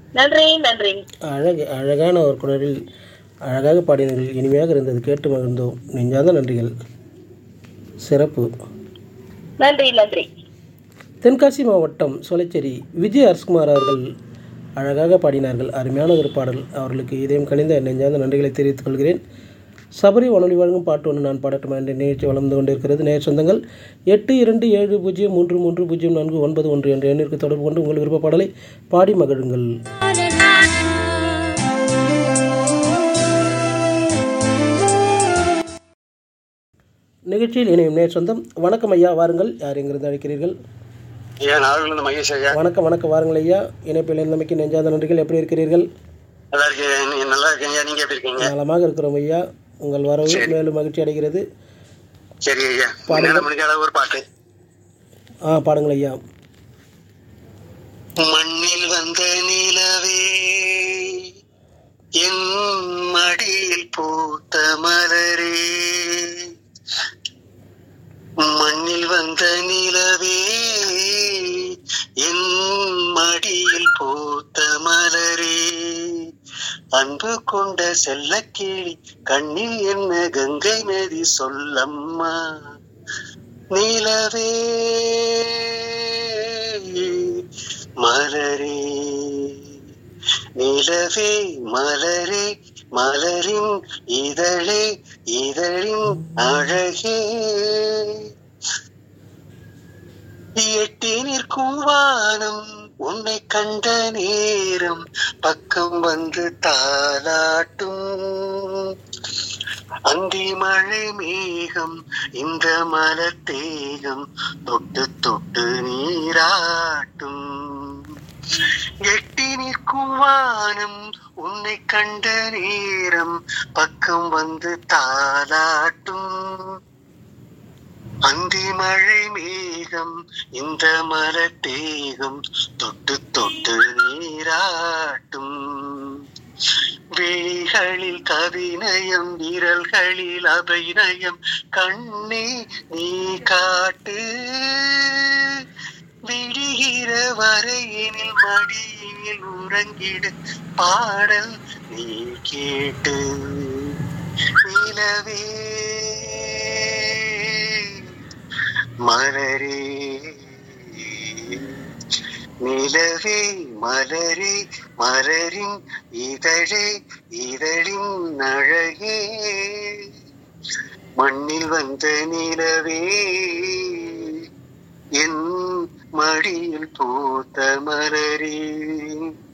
நன்றி நன்றி அழகு அழகான ஒரு குரலில் அழகாக பாடினீர்கள் இனிமையாக இருந்தது கேட்டு மகிழ்ந்தோம் நெஞ்சார்ந்த நன்றிகள் சிறப்பு நன்றி நன்றி தென்காசி மாவட்டம் சோலைச்சேரி விஜய் அரசுகுமார் அவர்கள் அழகாக பாடினார்கள் அருமையான ஒரு பாடல் அவர்களுக்கு இதயம் கழிந்த நெஞ்சார்ந்த நன்றிகளை தெரிவித்துக் கொள்கிறேன் சபரி வானொலி வழங்கும் பாட்டு ஒன்று நான் பாடட்டுமா என்ற நிகழ்ச்சி வளர்ந்து கொண்டிருக்கிறது நேர் சொந்தங்கள் எட்டு இரண்டு ஏழு பூஜ்ஜியம் மூன்று மூன்று பூஜ்ஜியம் நான்கு ஒன்பது ஒன்று என்ற எண்ணிற்கு தொடர்பு கொண்டு உங்கள் விருப்ப பாடலை பாடி மகிழுங்கள் நிகழ்ச்சியில் இணையும் நேர் சொந்தம் வணக்கம் ஐயா வாருங்கள் யார் எங்கிருந்து அழைக்கிறீர்கள் ஐயா நாகர்லேருந்து மகேஷ் ஐயா வணக்கம் வணக்கம் வாருங்கள் ஐயா இணைப்பில் இருந்தமைக்கு நெஞ்சாத நன்றிகள் எப்படி இருக்கிறீர்கள் நல்லா இருக்கேன் நீங்க நல்லா இருக்கீங்க ஐயா நீங்க எப்படி இருக்கீங்க நலமாக இருக்கிறோம் ஐயா உங்கள் வரவு மேலும் மகிழ்ச்சி அடைகிறது சரி ஐயா நேரம் முடிஞ்ச அளவு ஒரு பாட்டு ஆ பாடுங்கள் ஐயா மண்ணில் வந்த நிலவே என் மடியில் பூத்த மலரே மண்ணில் வந்த நிலவே என் மடியில் பூத்த மலரே அன்பு கொண்ட செல்லக்கிளி கண்ணில் என்ன கங்கை நதி சொல்லம்மா நிலவே மலரே நிலவே மலரே மலரின் இதழே இதழின் அழகே எட்டி நிற்கும் வானம் உன்னை கண்ட நேரம் பக்கம் வந்து தாலாட்டும் அந்தி மழை மேகம் இந்த மலர் தேகம் தொட்டு தொட்டு நீராட்டும் எட்டி நிற்கும் வானம் உன்னை கண்ட நேரம் பக்கம் வந்து தாலாட்டும் அந்தி மழை மேகம் இந்த மலர் தேகம் தொட்டு தொட்டு நீராட்டும் விழிகளில் கவிநயம் விரல்களில் அபிநயம் கண்ணே நீ காட்டு விடுகிற வரையினில் மடியில் உறங்கிடு பாடல் நீ கேட்டு நிலவே மலரே நிலவே மலரே மலரின் இதழே இதழின் அழகே மண்ணில் வந்த நிலவே என் மடியில் பூத்த மலரே